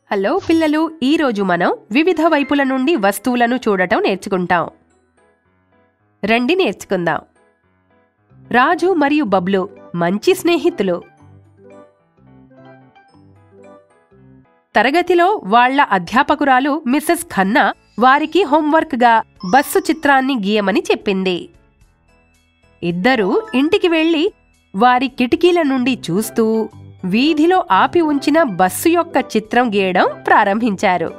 hello పిల్లలు ఈరోజు మనం వివిధ వైపుల నుండి వస్తువులను చూడటం నేర్చుకుంటాం రండి నేర్చుకుందాం రాజు మరియు బబ్లు మంచి స్నేహితులు తరగతిలో వాళ్ళ అధ్యాపకురాలు మిస్సెస్ ఖన్నా వారికి హోంవర్క్గా బస్సు చిత్రాన్ని గీయమని చెప్పింది ఇద్దరూ ఇంటికి వెళ్లి వారి కిటికీల నుండి చూస్తూ వీధిలో ఆపి ఉంచిన బస్సు యొక్క చిత్రం గీయడం ప్రారంభించారు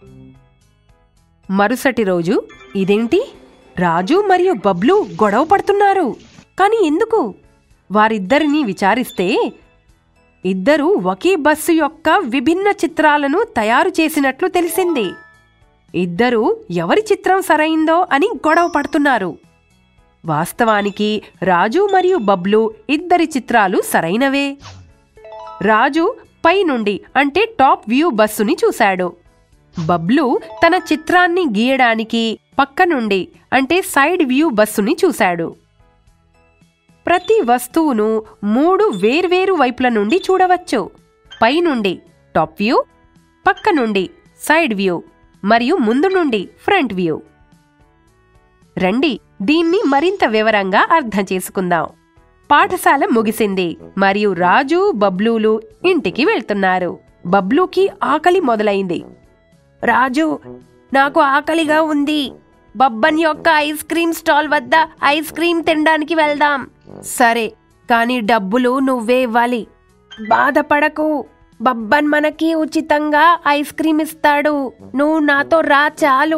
మరుసటి రోజు ఇదేంటి రాజు మరియు బబ్లు గొడవ పడుతున్నారు కాని ఎందుకు వారిద్దరినీ విచారిస్తే ఇద్దరూ ఒకే బస్సు యొక్క విభిన్న చిత్రాలను తయారు చేసినట్లు తెలిసింది ఇద్దరూ ఎవరి చిత్రం సరైందో అని గొడవ పడుతున్నారు వాస్తవానికి రాజు మరియు బబ్లు ఇద్దరి చిత్రాలు సరైనవే రాజు పై నుండి అంటే టాప్ వ్యూ బస్సుని చూశాడు బబ్లు తన చిత్రాన్ని గీయడానికి పక్క నుండి అంటే సైడ్ వ్యూ బస్సుని చూశాడు ప్రతి వస్తువును మూడు వేర్వేరు వైపుల నుండి చూడవచ్చు పై నుండి టాప్ వ్యూ పక్క నుండి సైడ్ వ్యూ మరియు ముందు నుండి ఫ్రంట్ వ్యూ రండి దీన్ని మరింత వివరంగా అర్థం చేసుకుందాం పాఠశాల ముగిసింది మరియు రాజు బబ్లూలు ఇంటికి వెళ్తున్నారు బబ్లూకి ఆకలి మొదలైంది రాజు నాకు ఆకలిగా ఉంది బబ్బన్ యొక్క ఐస్ క్రీమ్ స్టాల్ వద్ద ఐస్ క్రీమ్ తినడానికి వెళ్దాం సరే కానీ డబ్బులు నువ్వే ఇవ్వాలి బాధపడకు బబ్బన్ మనకి ఉచితంగా ఐస్ క్రీమ్ ఇస్తాడు నువ్వు నాతో రా చాలు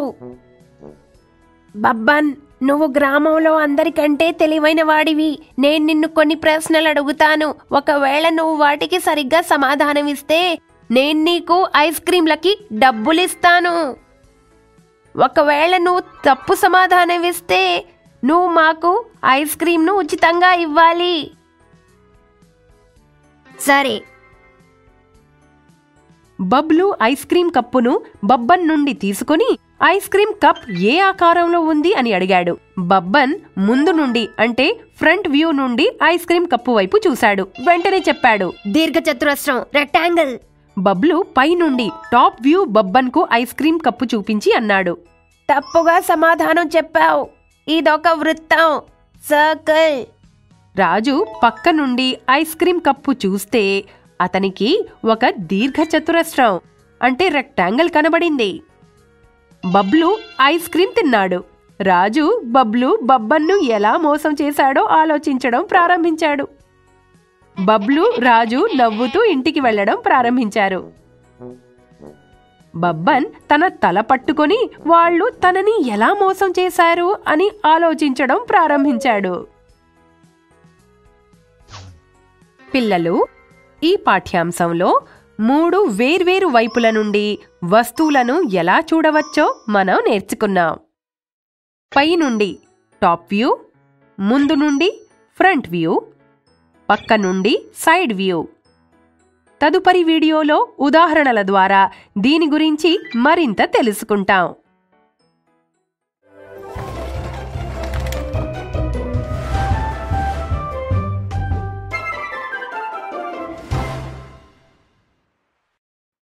బబ్బన్ నువ్వు గ్రామంలో అందరికంటే తెలివైన వాడివి నేను నిన్ను కొన్ని ప్రశ్నలు అడుగుతాను ఒకవేళ నువ్వు వాటికి సరిగ్గా సమాధానం ఇస్తే నేను నీకు ఐస్ క్రీంలకి డబ్బులిస్తాను ఒకవేళ నువ్వు తప్పు సమాధానం ఇస్తే నువ్వు మాకు ఐస్ క్రీంను ఉచితంగా ఇవ్వాలి సరే బబ్లు ఐస్ క్రీం కప్పును బబ్బన్ నుండి తీసుకుని ఐస్ క్రీం కప్ ఏ ఆకారంలో ఉంది అని అడిగాడు బబ్బన్ ముందు నుండి అంటే ఫ్రంట్ వ్యూ నుండి ఐస్ క్రీం కప్పు వైపు చూశాడు వెంటనే చెప్పాడు దీర్ఘచతురస్రం రెక్టాంగిల్ బబ్లు పై నుండి టాప్ వ్యూ బబ్బన్ కు ఐస్ క్రీం కప్పు చూపించి అన్నాడు తప్పుగా సమాధానం చెప్పావు ఇదొక వృత్తం సర్కిల్ రాజు పక్క నుండి ఐస్ క్రీం కప్పు చూస్తే అతనికి ఒక దీర్ఘచతురస్రం అంటే రెక్టాంగిల్ కనబడింది బబ్లు ఐస్ క్రీం తిన్నాడు రాజు బబ్లు బబ్బన్ను ఎలా మోసం చేశాడో ఆలోచించడం ప్రారంభించాడు బబ్లు రాజు నవ్వుతూ ఇంటికి వెళ్లడం ప్రారంభించారు బబ్బన్ తన తల పట్టుకొని వాళ్ళు తనని ఎలా మోసం చేశారు అని ఆలోచించడం ప్రారంభించాడు పిల్లలు ఈ పాఠ్యాంశంలో మూడు వేర్వేరు వైపుల నుండి వస్తువులను ఎలా చూడవచ్చో మనం నేర్చుకున్నాం పై నుండి టాప్ వ్యూ ముందు నుండి ఫ్రంట్ వ్యూ పక్క నుండి సైడ్ వ్యూ తదుపరి వీడియోలో ఉదాహరణల ద్వారా దీని గురించి మరింత తెలుసుకుంటాం